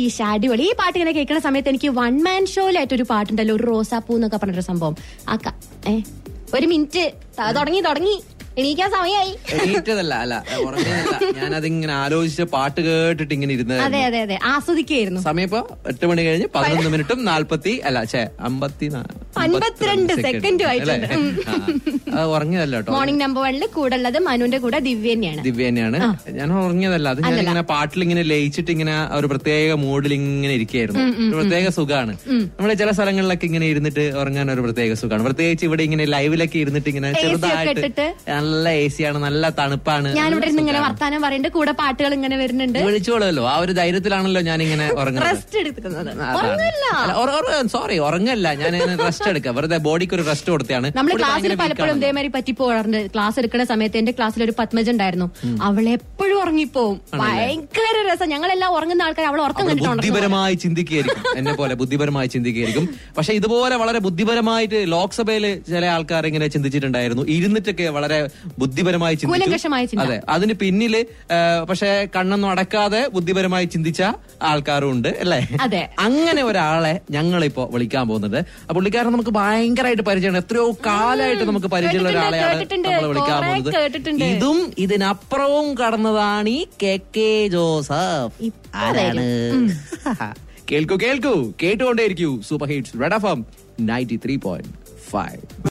Nice അടിപൊളി ഈ പാട്ട് ഇങ്ങനെ കേൾക്കുന്ന സമയത്ത് എനിക്ക് വൺ മാൻ ഷോയിലായിട്ട് ഒരു പാട്ടുണ്ടല്ലോ ഒരു റോസാപ്പൂ എന്നൊക്കെ പറഞ്ഞൊരു സംഭവം ആ ക- ഏ ഒരു മിനിറ്റ് ത- തുടങ്ങി തുടങ്ങി എണീക്കാൻ സമയമായി എണീറ്റതല്ല അല്ല ഉറങ്ങിയതല്ല ഞാനതിങ്ങനെ ആലോചിച്ച് പാട്ട് കേട്ടിട്ട് ഇങ്ങനെ ഇരുന്ന് അതെ അതെ അതെ ആസ്വദിക്കുകയായിരുന്നു സമയം ഇപ്പൊ എട്ട് മണി കഴിഞ്ഞ് പതിനൊന്ന് മിനിറ്റും നാൽപ്പത്തി അല്ല ഛേ അമ്പത്തി നാ- അമ്പത്തിരണ്ട് സെക്കൻഡും ആയിട്ടുണ്ട്. അല്ലേ? ആ. അത് ഉറങ്ങിയതല്ല കേട്ടോ മോർണിംഗ് നമ്പർ വണ്ണില് കൂടെ ഉള്ളത് മനുവിന്റെ കൂടെ ദിവ്യ തന്നെയാണ് ദിവ്യ തന്നെയാണ് ഞാൻ ഉറങ്ങിയതല്ല അത് ഞാനിങ്ങനെ പാട്ടിൽ ഇങ്ങനെ ലയിച്ചിട്ട് ഇങ്ങനെ ഒരു പ്രത്യേക മൂഡിൽ ഇങ്ങനെ ഇരിക്കുകയായിരുന്നു ഒരു പ്രത്യേക സുഖമാണ് നമ്മള് ചില സ്ഥലങ്ങളിലൊക്കെ ഇങ്ങനെ ഇരുന്നിട്ട് ഉറങ്ങാൻ ഒരു പ്രത്യേക സുഖമാണ് പ്രത്യേകിച്ച് ഇവിടെ ഇങ്ങനെ ലൈവിലൊക്കെ ഇരുന്നിട്ട് ഇങ്ങനെ ഒക്കെ ചെറുതായിട്ട് ഇട്ടിട്ട്. നല്ല എ സി ആണ് നല്ല തണുപ്പാണ് ഞാനിവിടെ ഇരുന്ന് ഇങ്ങനെ വർത്താനം പറയുന്നുണ്ട് കൂടെ പാട്ടുകൾ ഇങ്ങനെ വരുന്നുണ്ട് വിളിച്ചോളല്ലോ ആ ഒരു ധൈര്യത്തിലാണല്ലോ ഞാൻ ഇങ്ങനെ ഉറങ്ങുന്നത് റെസ്റ്റ് എടുക്കുന്നത് ഉറങ്ങില്ല സോറി ഉറങ്ങല്ല ഞാൻ റെസ്റ്റ് എടുക്കാം വെറുതെ ബോഡിക്ക് ഒരു റെസ്റ്റ് കൊടുത്താണ് നമ്മള് ഇവിടെ ക്ലാസ്സിൽ ഭയങ്കര weak പലപ്പോഴും ആണല്ലോ. ഇതേമാതിരി പറ്റിപ്പോകാറുണ്ട് ക്ലാസ് എടുക്കുന്ന സമയത്ത് എന്റെ ക്ലാസ്സിൽ ഒരു പത്മജ ഉണ്ടായിരുന്നു അവൾ എപ്പോഴും ഉറങ്ങിപ്പോവും ഭയങ്കര രസം ഞങ്ങളെല്ലാം ഉറങ്ങുന്ന ആൾക്കാർ അവൾ ഉറക്കം അവള് കണ്ടിട്ടുണ്ട് ബുദ്ധിപരമായി ചിന്തിക്കുകയായിരിക്കും എന്നെ പോലെ ബുദ്ധിപരമായി ചിന്തിക്കുകയായിരിക്കും പക്ഷെ ഇതുപോലെ വളരെ ബുദ്ധിപരമായിട്ട് ലോക്സഭയിൽ ചില ആൾക്കാർ ഇങ്ങനെ ചിന്തിച്ചിട്ടുണ്ടായിരുന്നു ഇരുന്നിട്ടൊക്കെ വളരെ ബുദ്ധിപരമായി കൂലങ്കഷമായ ചിന്തിച്ചു ചിന്ത. അതെ അതിന് പിന്നില് ആ, പക്ഷെ കണ്ണൊന്നും അടക്കാതെ ബുദ്ധിപരമായി ചിന്തിച്ച ആൾക്കാരും ഉണ്ട് അല്ലേ അതെ. അങ്ങനെ ഒരാളെ ഞങ്ങളിപ്പോ വിളിക്കാൻ പോകുന്നത് ആ പുള്ളിക്കാരൻ നമുക്ക് ഭയങ്കരമായിട്ട് പരിചയമാണ് എത്രയോ കാലമായിട്ട് നമുക്ക് പരിചയമുള്ള കേട്ടിട്ടുണ്ട്, ഒരാളെയാണ് കേട്ടിട്ടുണ്ട്. നമ്മൾ വിളിക്കാൻ കുറേ പോകുന്നത് കേട്ടിട്ടുണ്ട്. ഇതും ഇതിനപ്പുറവും കടന്നതാണ് ഈ കെ കെ ജോസഫ് ഇപ്പൊ ആരാണ് കേൾക്കൂ കേൾക്കൂ കേട്ടുകൊണ്ടേയിരിക്കൂ super hits red F M ninety three point five